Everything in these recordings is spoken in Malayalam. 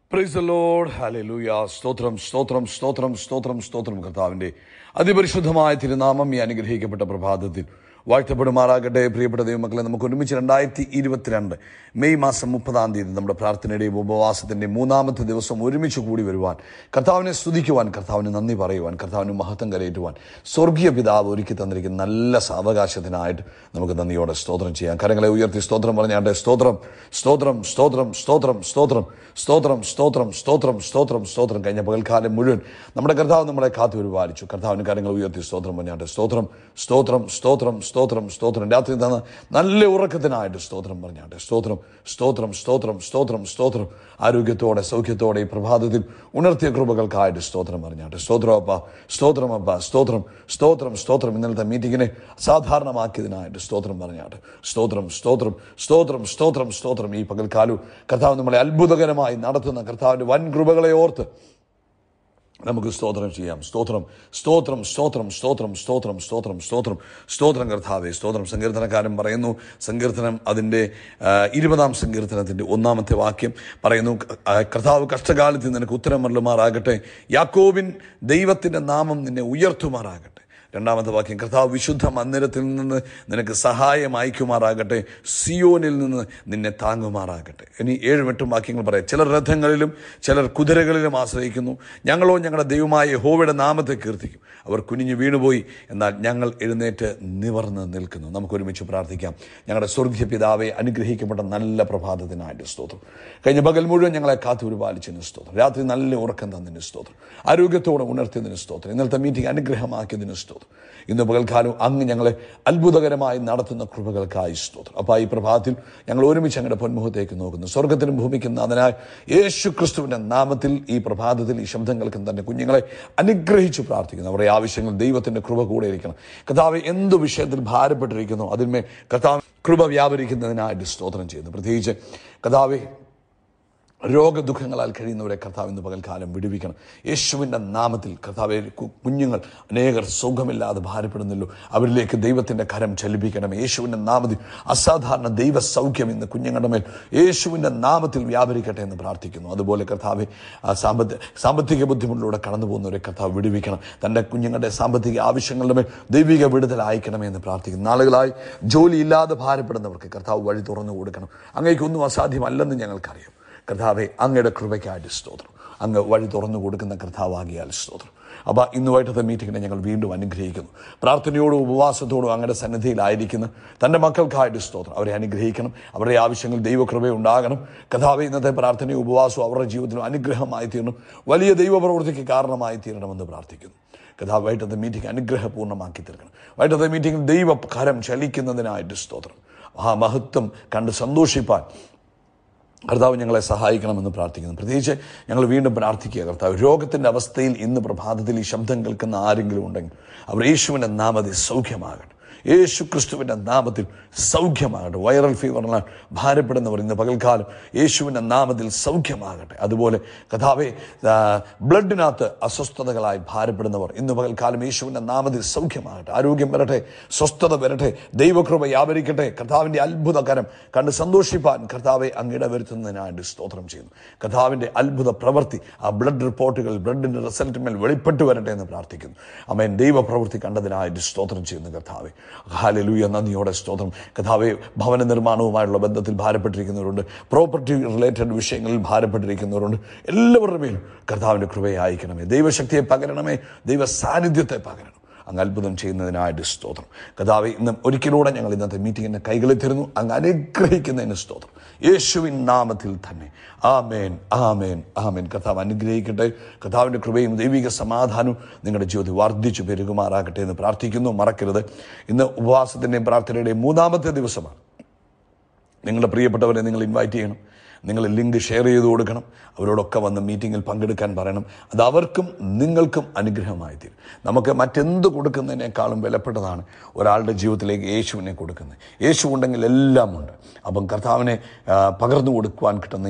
പ്രൈസ് ലോഡ് ഹല്ലേലൂയ സ്തോത്രം സ്തോത്രം സ്തോത്രം സ്തോത്രം സ്തോത്രം കർത്താവിന്റെ അതിപരിശുദ്ധമായ തിരുനാമം ഈ അനുഗ്രഹിക്കപ്പെട്ട പ്രഭാതത്തിൽ വാഴ്ത്തപ്പെടുമാറാകട്ടെ പ്രിയപ്പെട്ട ദൈവമക്കളെ നമുക്ക് ഒരുമിച്ച് രണ്ടായിരത്തി ഇരുപത്തിരണ്ട് മെയ് മാസം മുപ്പതാം തീയതി നമ്മുടെ പ്രാർത്ഥനയുടെയും ഉപവാസത്തിന്റെയും മൂന്നാമത്തെ ദിവസം ഒരുമിച്ച് കൂടി വരുവാൻ കർത്താവിനെ സ്തുതിക്കുവാൻ കർത്താവിന് നന്ദി പറയുവാൻ കർത്താവിന് മഹത്വം കരയേറ്റുവാൻ സ്വർഗീയ പിതാവ് ഒരുക്കി തന്നിരിക്കുന്ന നല്ല സാവകാശത്തിനായിട്ട് നമുക്ക് നന്ദിയോടെ സ്തോത്രം ചെയ്യാം കരങ്ങളെ ഉയർത്തി സ്തോത്രം പറഞ്ഞാട്ടെ സ്തോത്രം സ്തോത്രം സ്തോത്രം സ്തോത്രം സ്തോത്രം സ്തോത്രം സ്തോത്രം സ്തോത്രം സ്തോത്രം സ്തോത്രം കഴിഞ്ഞ പകൽക്കാലം മുഴുവൻ നമ്മുടെ കർത്താവ് നമ്മളെ കാത്തു പരിപാലിച്ചു കർത്താവിന് കാര്യങ്ങൾ ഉയർത്തി സ്തോത്രം പറഞ്ഞാട്ടെ സ്തോത്രം സ്തോത്രം സ്തോത്രം സ്തോത്രം സ്തോത്രം രാത്രി തന്ന നല്ല ഉറക്കത്തിനായിട്ട് സ്തോത്രം പറഞ്ഞാട്ടെ സ്തോത്രം സ്തോത്രം സ്തോത്രം സ്തോത്രം സ്തോത്രം ആരോഗ്യത്തോടെ സൗഖ്യത്തോടെ ഈ പ്രഭാതത്തിൽ ഉണർത്തിയ കൃപകൾക്കായിട്ട് സ്തോത്രം പറഞ്ഞാട്ടെ സ്തോത്രം അപ്പ സ്തോത്രം അപ്പ സ്തോത്രം സ്തോത്രം സ്തോത്രം ഇന്നലത്തെ മീറ്റിങ്ങിനെ സാധാരണമാക്കിയതിനായിട്ട് സ്തോത്രം പറഞ്ഞാട്ടെ സ്തോത്രം സ്തോത്രം സ്തോത്രം സ്തോത്രം സ്തോത്രം ഈ പകൽക്കാലവും കർത്താവ് നമ്മളെ അത്ഭുതകരമായി നടത്തുന്ന കർത്താവിന്റെ വൻ കൃപകളെ ഓർത്ത് നമുക്ക് സ്തോത്രം ചെയ്യാം സ്തോത്രം സ്തോത്രം സ്തോത്രം സ്തോത്രം സ്തോത്രം സ്തോത്രം സ്തോത്രം സ്തോത്രം കർത്താവെ സ്തോത്രം സങ്കീർത്തനക്കാരൻ പറയുന്നു സങ്കീർത്തനം അതിൻ്റെ ആ, ഇരുപതാം സങ്കീർത്തനത്തിൻ്റെ ഒന്നാമത്തെ വാക്യം പറയുന്നു ആ, കർത്താവ് കഷ്ടകാലത്ത് നിനക്ക് ഉത്തരം മരളുമാറാകട്ടെ യാക്കോബിൻ ദൈവത്തിൻ്റെ നാമം നിന്നെ ഉയർത്തുമാറാകട്ടെ രണ്ടാമത്തെ വാക്യം കർത്താവ് വിശുദ്ധ മന്ദിരത്തിൽ നിന്ന് നിനക്ക് സഹായം അയക്കുമാറാകട്ടെ സിയോനിൽ നിന്ന് നിന്നെ താങ്ങുമാറാകട്ടെ ഇനി ഏഴും എട്ടും വാക്യങ്ങൾ പറയാം ചിലർ രഥങ്ങളിലും ചിലർ കുതിരകളിലും ആശ്രയിക്കുന്നു ഞങ്ങളോ ഞങ്ങളുടെ ദൈവമായ യഹോവയുടെ നാമത്തെ കീർത്തിക്കും അവർ കുനിഞ്ഞു വീണുപോയി എന്നാൽ ഞങ്ങൾ എഴുന്നേറ്റ് നിവർന്ന് നിൽക്കുന്നു നമുക്ക് ഒരുമിച്ച് പ്രാർത്ഥിക്കാം ഞങ്ങളുടെ സ്വർഗീയ പിതാവെ അനുഗ്രഹിക്കപ്പെട്ട നല്ല പ്രഭാതത്തിനായിട്ട് സ്തോത്രം കഴിഞ്ഞ പകൽ മുഴുവൻ ഞങ്ങളെ കാത്തു പരിപാലിച്ചതിന് സ്തോത്രം രാത്രി നല്ല ഉറക്കം തന്നതിന് സ്തോത്രം ആരോഗ്യത്തോടെ ഉണർത്തിയതിന് സ്തോത്രം ഇന്നലത്തെ മീറ്റിംഗ് അനുഗ്രഹമാക്കിയതിന് സ്തോത്രം ഇന്ന് പകൽക്കാലം അങ്ങ് ഞങ്ങളെ അത്ഭുതകരമായി നടത്തുന്ന കൃപകൾക്കായി സ്തോത്രം അപ്പോൾ ഈ പ്രഭാതത്തിൽ ഞങ്ങൾ ഒരുമിച്ച് ഞങ്ങളുടെ പൊന്മുഖത്തേക്ക് നോക്കുന്നു സ്വർഗത്തിനും ഭൂമിക്കും നാഥനായ യേശു ക്രിസ്തുവിന്റെ നാമത്തിൽ ഈ പ്രഭാതത്തിൽ ഈ ശബ്ദങ്ങൾക്കും തന്നെ കുഞ്ഞുങ്ങളെ അനുഗ്രഹിച്ച് പ്രാർത്ഥിക്കുന്നു അവരുടെ ആവശ്യങ്ങൾ ദൈവത്തിന്റെ കൃപ കൂടെ ഇരിക്കണം കർത്താവ് എന്ത് വിഷയത്തിൽ ഭാരപ്പെട്ടിരിക്കുന്നു അതിന്മേൽ കർത്താവ് കൃപ വ്യാപരിക്കുന്നതിനായിട്ട് സ്തോത്രം ചെയ്യുന്നു പ്രത്യേകിച്ച് കർത്താവെ രോഗദുഃഖങ്ങളാൽ കഴിയുന്നവരെ കർത്താവ് ഇന്ന് പകൽക്കാലം വിടുവിക്കണം യേശുവിൻ്റെ നാമത്തിൽ കർത്താവെ കു- കുഞ്ഞുങ്ങൾ അനേകർ സുഖമില്ലാതെ ഭാരപ്പെടുന്നല്ലോ അവരിലേക്ക് ദൈവത്തിൻ്റെ കരം ചലിപ്പിക്കണം യേശുവിൻ്റെ നാമത്തിൽ അസാധാരണ ദൈവ സൗഖ്യം ഇന്ന് കുഞ്ഞുങ്ങളുടെ മേൽ യേശുവിൻ്റെ നാമത്തിൽ വ്യാപരിക്കട്ടെ എന്ന് പ്രാർത്ഥിക്കുന്നു അതുപോലെ കർത്താവെ ആ സാമ്പത്തിക സാമ്പത്തിക ബുദ്ധിമുട്ടിലൂടെ കടന്നു പോകുന്നവരെ കർത്താവ് വിടുവിക്കണം തൻ്റെ കുഞ്ഞുങ്ങളുടെ സാമ്പത്തിക ആവശ്യങ്ങളുടെ മേൽ ദൈവിക വിടുതൽ അയക്കണമേ എന്ന് പ്രാർത്ഥിക്കുന്നു നാളുകളായി ജോലിയില്ലാതെ ഭാരപ്പെടുന്നവർക്ക് കർത്താവ് വഴി തുറന്നു കൊടുക്കണം അങ്ങേക്കൊന്നും അസാധ്യമല്ലെന്ന് ഞങ്ങൾക്കറിയാം കർത്താവെ അങ്ങയുടെ കൃപയ്ക്കായിട്ട് സ്തോത്രം അങ്ങ് വഴി തുറന്നു കൊടുക്കുന്ന കർത്താവാകിയാൽ സ്തോത്രം അപ്പോൾ ഇന്ന് വൈകിട്ടത്തെ മീറ്റിങ്ങിനെ ഞങ്ങൾ വീണ്ടും അനുഗ്രഹിക്കുന്നു പ്രാർത്ഥനയോടും ഉപവാസത്തോടും അങ്ങയുടെ സന്നിധിയിലായിരിക്കുന്ന തൻ്റെ മക്കൾക്കായിട്ട് സ്തോത്രം അവരെ അനുഗ്രഹിക്കണം അവരുടെ ആവശ്യങ്ങൾ ദൈവകൃപ ഉണ്ടാകണം കഥാവെ ഇന്നത്തെ പ്രാർത്ഥനയും ഉപവാസവും അവരുടെ ജീവിതത്തിലും അനുഗ്രഹമായി തീരണം വലിയ ദൈവപ്രവൃത്തിക്ക് കാരണമായി തീരണമെന്ന് പ്രാർത്ഥിക്കുന്നു കഥാ വൈകിട്ടത്തെ മീറ്റിംഗ് അനുഗ്രഹപൂർണ്ണമാക്കി തീർക്കണം വൈകിട്ടത്തെ മീറ്റിംഗിൽ ദൈവകരം ചലിക്കുന്നതിനായിട്ട് സ്തോത്രം ആ മഹത്വം കണ്ട് സന്തോഷിപ്പാൻ കർത്താവ് ഞങ്ങളെ സഹായിക്കണമെന്ന് പ്രാർത്ഥിക്കുന്നു പ്രത്യേകിച്ച് ഞങ്ങൾ വീണ്ടും പ്രാർത്ഥിക്കുക കർത്താവ് രോഗത്തിൻ്റെ അവസ്ഥയിൽ ഇന്ന് പ്രഭാതത്തിൽ ഈ ശബ്ദം കേൾക്കുന്ന ആരെങ്കിലും ഉണ്ടെങ്കിൽ അവർ യേശുവിൻ്റെ നാമത്തിൽ സൗഖ്യമാകട്ടെ യേശു ക്രിസ്തുവിൻ്റെ നാമത്തിൽ സൗഖ്യമാകട്ടെ വൈറൽ ഫീവറിനാൽ ഭാരപ്പെടുന്നവർ ഇന്ന് പകൽക്കാലം യേശുവിൻ്റെ നാമത്തിൽ സൗഖ്യമാകട്ടെ അതുപോലെ കഥാവെ ആ, ബ്ലഡിനകത്ത് അസ്വസ്ഥതകളായി ഭാരപ്പെടുന്നവർ ഇന്ന് പകൽക്കാലം യേശുവിൻ്റെ നാമത്തിൽ സൗഖ്യമാകട്ടെ ആരോഗ്യം വരട്ടെ സ്വസ്ഥത വരട്ടെ ദൈവകൃപ വ്യാപരിക്കട്ടെ കർത്താവിൻ്റെ അത്ഭുതകരം കണ്ട് സന്തോഷിപ്പാൻ കർത്താവെ അങ്ങിട വരുത്തുന്നതിനായിട്ട് സ്തോത്രം ചെയ്യുന്നു കർത്താവിൻ്റെ അത്ഭുത പ്രവൃത്തി ആ ബ്ലഡ് റിപ്പോർട്ടുകൾ ബ്ലഡിൻ്റെ റിസൾട്ടിന്മേൽ വെളിപ്പെട്ട് വരട്ടെ എന്ന് പ്രാർത്ഥിക്കുന്നു അമ്മൻ ദൈവപ്രവൃത്തി കണ്ടതിനായിട്ട് സ്തോത്രം ചെയ്യുന്നു കർത്താവെ ഹാലലൂയ നന്ദിയോടെ സ്തോത്രം കഥാവെ ഭവന നിർമ്മാണവുമായുള്ള ബന്ധത്തിൽ ഭാരപ്പെട്ടിരിക്കുന്നവരുണ്ട് പ്രോപ്പർട്ടി റിലേറ്റഡ് വിഷയങ്ങളിൽ ഭാരപ്പെട്ടിരിക്കുന്നവരുണ്ട് എല്ലാവരുടെ മേലും കർത്താവിൻ്റെ കൃപയെ അയക്കണമേ ദൈവശക്തിയെ പകരണമേ ദൈവ സാന്നിധ്യത്തെ പകരണം അങ്ങ് അത്ഭുതം ചെയ്യുന്നതിനായിട്ട് സ്തോത്രം കഥാവെ ഇന്ന് ഒരിക്കലൂടെ ഞങ്ങൾ ഇന്നത്തെ മീറ്റിങ്ങിൻ്റെ കൈകളിൽ തരുന്നു അങ്ങ് അനുഗ്രഹിക്കുന്നതിന് സ്തോത്രം യേശുവിൻ നാമത്തിൽ തന്നെ ആമേൻ ആമേൻ ആമേൻ കർത്താവ് അനുഗ്രഹിക്കട്ടെ കർത്താവിൻ്റെ കൃപയും ദൈവിക സമാധാനവും നിങ്ങളുടെ ജീവിതത്തിൽ വർദ്ധിച്ചു പെരുകുമാറാകട്ടെ എന്ന് പ്രാർത്ഥിക്കുന്നു മറക്കരുത് ഇന്ന് ഉപവാസത്തിൻ്റെയും പ്രാർത്ഥനയുടെയും മൂന്നാമത്തെ ദിവസമാണ് നിങ്ങളുടെ പ്രിയപ്പെട്ടവരെ നിങ്ങൾ ഇൻവൈറ്റ് ചെയ്യണം നിങ്ങൾ ലിങ്ക് ഷെയർ ചെയ്ത് കൊടുക്കണം അവരോടൊക്കെ വന്ന് മീറ്റിങ്ങിൽ പങ്കെടുക്കാൻ പറയണം അത് അവർക്കും നിങ്ങൾക്കും അനുഗ്രഹമായി തീരും നമുക്ക് മറ്റെന്ത് കൊടുക്കുന്നതിനേക്കാളും വിലപ്പെട്ടതാണ് ഒരാളുടെ ജീവിതത്തിലേക്ക് യേശുവിനെ കൊടുക്കുന്നത് യേശു ഉണ്ടെങ്കിൽ എല്ലാം ഉണ്ട് അപ്പം കർത്താവിനെ ആ, പകർന്നു കൊടുക്കുവാൻ കിട്ടുന്ന ഈ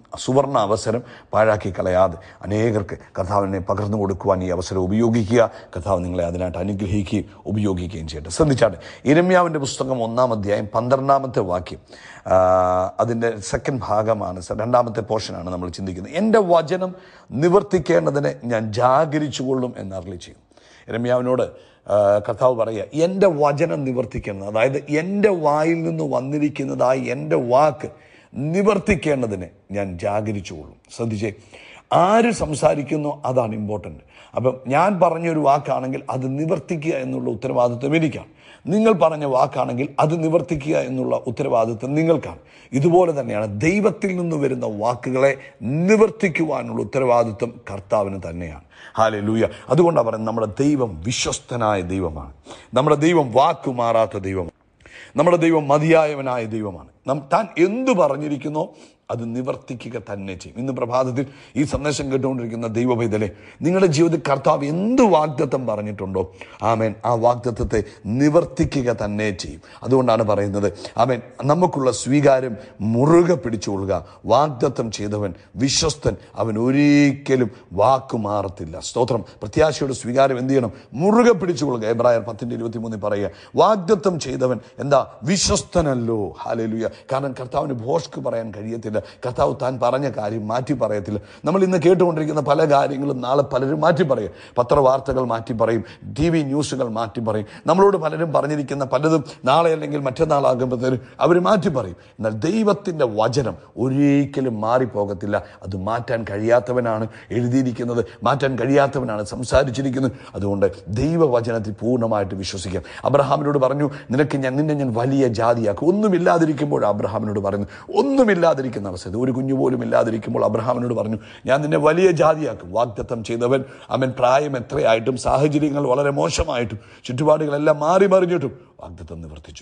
സുവർണ അവസരം പാഴാക്കി കളയാതെ അനേകർക്ക് കർത്താവിനെ പകർന്നു കൊടുക്കുവാൻ ഈ അവസരം ഉപയോഗിക്കുക കർത്താവ് നിങ്ങളെ അതിനായിട്ട് അനുഗ്രഹിക്കുകയും ഉപയോഗിക്കുകയും ചെയ്യട്ടെ ശ്രദ്ധിച്ചാട്ടെ ഇരമ്യാവിൻ്റെ പുസ്തകം ഒന്നാം അധ്യായം പന്ത്രണ്ടാമത്തെ വാക്യം ആ, അതിൻ്റെ സെക്കൻഡ് ഭാഗമാണ് സ- രണ്ടാമത്തെ പോർഷനാണ് നമ്മൾ ചിന്തിക്കുന്നത് എൻ്റെ വചനം നിവർത്തിക്കേണ്ടതിന് ഞാൻ ജാഗരിച്ചുകൊള്ളും എന്ന് അരളി ചെയ്യും ഇരമ്യാവിനോട് ആ, കർത്താവ് പറയുക എൻ്റെ വചനം നിവർത്തിക്കുന്നത് അതായത് എൻ്റെ വായിൽ നിന്ന് വന്നിരിക്കുന്നതായി എൻ്റെ വാക്ക് നിവർത്തിക്കേണ്ടതിന് ഞാൻ ജാഗരിച്ചുകൊള്ളും ശ്രദ്ധിച്ചേ ആര് സംസാരിക്കുന്നോ അതാണ് ഇമ്പോർട്ടൻ്റ് അപ്പം ഞാൻ പറഞ്ഞൊരു വാക്കാണെങ്കിൽ അത് നിവർത്തിക്കുക എന്നുള്ള ഉത്തരവാദിത്വം എനിക്കാണ് നിങ്ങൾ പറഞ്ഞ വാക്കാണെങ്കിൽ അത് നിവർത്തിക്കുക എന്നുള്ള ഉത്തരവാദിത്വം നിങ്ങൾക്കാണ് ഇതുപോലെ തന്നെയാണ് ദൈവത്തിൽ നിന്ന് വരുന്ന വാക്കുകളെ നിവർത്തിക്കുവാനുള്ള ഉത്തരവാദിത്വം കർത്താവിന് തന്നെയാണ് ഹാലെ ലൂയ അതുകൊണ്ടാണ് പറയുന്നത് നമ്മുടെ ദൈവം വിശ്വസ്തനായ ദൈവമാണ് നമ്മുടെ ദൈവം വാക്കുമാറാത്ത ദൈവമാണ് നമ്മുടെ ദൈവം മതിയായവനായ ദൈവമാണ് നം താൻ എന്തു പറഞ്ഞിരിക്കുന്നോ അത് നിവർത്തിക്കുക തന്നെ ചെയ്യും ഇന്ന് പ്രഭാതത്തിൽ ഈ സന്ദേശം കേട്ടുകൊണ്ടിരിക്കുന്ന ദൈവപൈതലെ നിങ്ങളുടെ ജീവിതത്തിൽ കർത്താവ് എന്ത് വാഗ്ദത്തം പറഞ്ഞിട്ടുണ്ടോ ആമേൻ ആ വാഗ്ദത്തത്തെ നിവർത്തിക്കുക തന്നെ ചെയ്യും അതുകൊണ്ടാണ് പറയുന്നത് ആമേൻ നമുക്കുള്ള സ്വീകാര്യം മുറുകെ പിടിച്ചുകൊള്ളുക വാഗ്ദത്തം ചെയ്തവൻ വിശ്വസ്തൻ അവൻ ഒരിക്കലും വാക്കുമാറത്തില്ല സ്തോത്രം പ്രത്യാശയുടെ സ്വീകാര്യം എന്ത് ചെയ്യണം മുറുകെ പിടിച്ചുകൊള്ളുക എബ്രായർ പത്തിന്റെ ഇരുപത്തിമൂന്നിൽ പറയുക വാഗ്ദത്തം ചെയ്തവൻ എന്താ വിശ്വസ്തനല്ലോ ഹാലലുയ കാരണം കർത്താവിന് ഭോഷ്ക്ക് പറയാൻ കഴിയത്തില്ല കർത്താവ് താൻ പറഞ്ഞ കാര്യം മാറ്റി പറയത്തില്ല നമ്മൾ ഇന്ന് കേട്ടുകൊണ്ടിരിക്കുന്ന പല കാര്യങ്ങളും നാളെ പലരും മാറ്റി പറയും പത്രവാർത്തകൾ മാറ്റി പറയും ടി വി ന്യൂസുകൾ മാറ്റി പറയും നമ്മളോട് പലരും പറഞ്ഞിരിക്കുന്ന പലതും നാളെ അല്ലെങ്കിൽ മറ്റന്നാളാകുമ്പോഴത്തേനും അവർ മാറ്റി പറയും എന്നാൽ ദൈവത്തിൻ്റെ വചനം ഒരിക്കലും മാറിപ്പോകത്തില്ല അത് മാറ്റാൻ കഴിയാത്തവനാണ് എഴുതിയിരിക്കുന്നത് മാറ്റാൻ കഴിയാത്തവനാണ് സംസാരിച്ചിരിക്കുന്നത് അതുകൊണ്ട് ദൈവവചനത്തിൽ പൂർണ്ണമായിട്ട് വിശ്വസിക്കാം അബ്രഹാമിനോട് പറഞ്ഞു നിനക്ക് ഞാൻ നിന്നെ ഞാൻ വലിയ ജാതിയാക്കും ഒന്നുമില്ലാതിരിക്കുമ്പോൾ അബ്രഹാമിനോട് പറയുന്നു ഒന്നുമില്ലാതിരിക്കുന്ന അവസ്ഥ ഒരു കുഞ്ഞു പോലും ഇല്ലാതിരിക്കുമ്പോൾ അബ്രഹാമിനോട് പറഞ്ഞു ഞാൻ നിന്നെ വലിയ ജാതിയാക്കും വാഗ്ദത്തം ചെയ്തവൻ അവൻ പ്രായം എത്രയായിട്ടും സാഹചര്യങ്ങൾ വളരെ മോശമായിട്ടും ചുറ്റുപാടുകളെല്ലാം മാറി മറിഞ്ഞിട്ടും വാഗ്ദത്തം നിവർത്തിച്ചു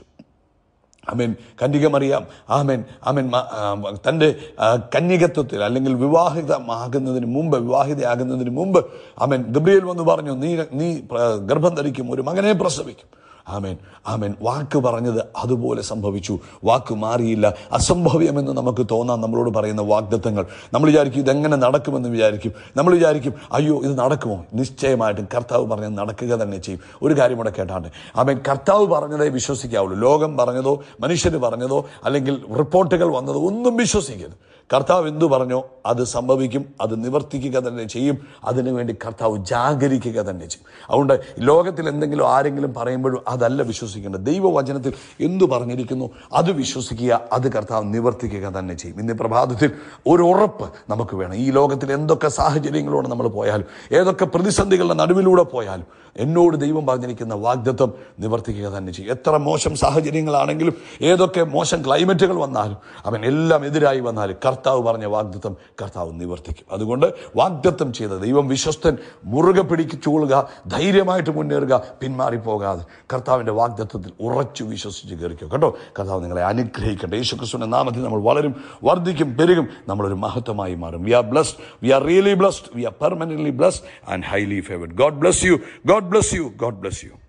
അമേൻ കന്യകമറിയാം ആമേൻ ആമേൻ മ- ആ, തൻ്റെ ആ, കന്യകത്വത്തിൽ അല്ലെങ്കിൽ വിവാഹിതമാകുന്നതിന് മുമ്പ് വിവാഹിതയാകുന്നതിന് മുമ്പ് ആമേൻ ഗബ്രിയേൽ വന്ന് പറഞ്ഞു നീ നീ പ്ര- ഗർഭം ധരിക്കും ഒരു മകനെ പ്രസവിക്കും ആമേൻ ആമേൻ വാക്ക് പറഞ്ഞത് അതുപോലെ സംഭവിച്ചു വാക്ക് മാറിയില്ല അസംഭവ്യമെന്ന് നമുക്ക് തോന്നാം നമ്മളോട് പറയുന്ന വാഗ്ദത്തങ്ങൾ നമ്മൾ വിചാരിക്കും ഇതെങ്ങനെ നടക്കുമെന്ന് വിചാരിക്കും നമ്മൾ വിചാരിക്കും അയ്യോ ഇത് നടക്കുമോ നിശ്ചയമായിട്ടും കർത്താവ് പറഞ്ഞത് നടക്കുക തന്നെ ചെയ്യും ഒരു കാര്യം കൂടെ കേട്ടാണ്ട് ആമേൻ കർത്താവ് പറഞ്ഞതേ വിശ്വസിക്കാവുള്ളൂ ലോകം പറഞ്ഞതോ മനുഷ്യർ പറഞ്ഞതോ അല്ലെങ്കിൽ റിപ്പോർട്ടുകൾ വന്നതോ ഒന്നും വിശ്വസിക്കരുത് കർത്താവ് എന്തു പറഞ്ഞോ അത് സംഭവിക്കും അത് നിവർത്തിക്കുക തന്നെ ചെയ്യും അതിനുവേണ്ടി കർത്താവ് ജാഗരിക്കുക തന്നെ ചെയ്യും അതുകൊണ്ട് ലോകത്തിൽ എന്തെങ്കിലും ആരെങ്കിലും പറയുമ്പോഴും അതല്ല വിശ്വസിക്കേണ്ടത് ദൈവവചനത്തിൽ എന്തു പറഞ്ഞിരിക്കുന്നു അത് വിശ്വസിക്കുക അത് കർത്താവ് നിവർത്തിക്കുക തന്നെ ചെയ്യും ഇന്ന് പ്രഭാതത്തിൽ ഒരു ഉറപ്പ് നമുക്ക് വേണം ഈ ലോകത്തിൽ എന്തൊക്കെ സാഹചര്യങ്ങളോട് നമ്മൾ പോയാലും ഏതൊക്കെ പ്രതിസന്ധികളുടെ നടുവിലൂടെ പോയാലും എന്നോട് ദൈവം പറഞ്ഞിരിക്കുന്ന വാഗ്ദത്വം നിവർത്തിക്കുക തന്നെ ചെയ്യും എത്ര മോശം സാഹചര്യങ്ങളാണെങ്കിലും ഏതൊക്കെ മോശം ക്ലൈമറ്റുകൾ വന്നാലും അവൻ എല്ലാം എതിരായി വന്നാലും കർത്താവ് പറഞ്ഞ വാഗ്ദത്വം കർത്താവ് നിവർത്തിക്കും അതുകൊണ്ട് വാഗ്ദത്വം ചെയ്ത ദൈവം വിശ്വസ്തൻ മുറുകെ പിടിച്ചുകൊള്ളുക ധൈര്യമായിട്ട് മുന്നേറുക പിന്മാറിപ്പോകാതെ കർത്താവിൻ്റെ വാഗ്ദത്വത്തിൽ ഉറച്ചു വിശ്വസിച്ച് കയറിക്കോ കേട്ടോ കർത്താവ് നിങ്ങളെ അനുഗ്രഹിക്കട്ടെ യേശു ക്രിസ്തുവിൻ്റെ നാമത്തിൽ നമ്മൾ വളരും വർദ്ധിക്കും പെരുകും നമ്മളൊരു മഹത്വമായി മാറും we are blessed we are really blessed we are permanently blessed and highly favoured God bless you God bless you God bless U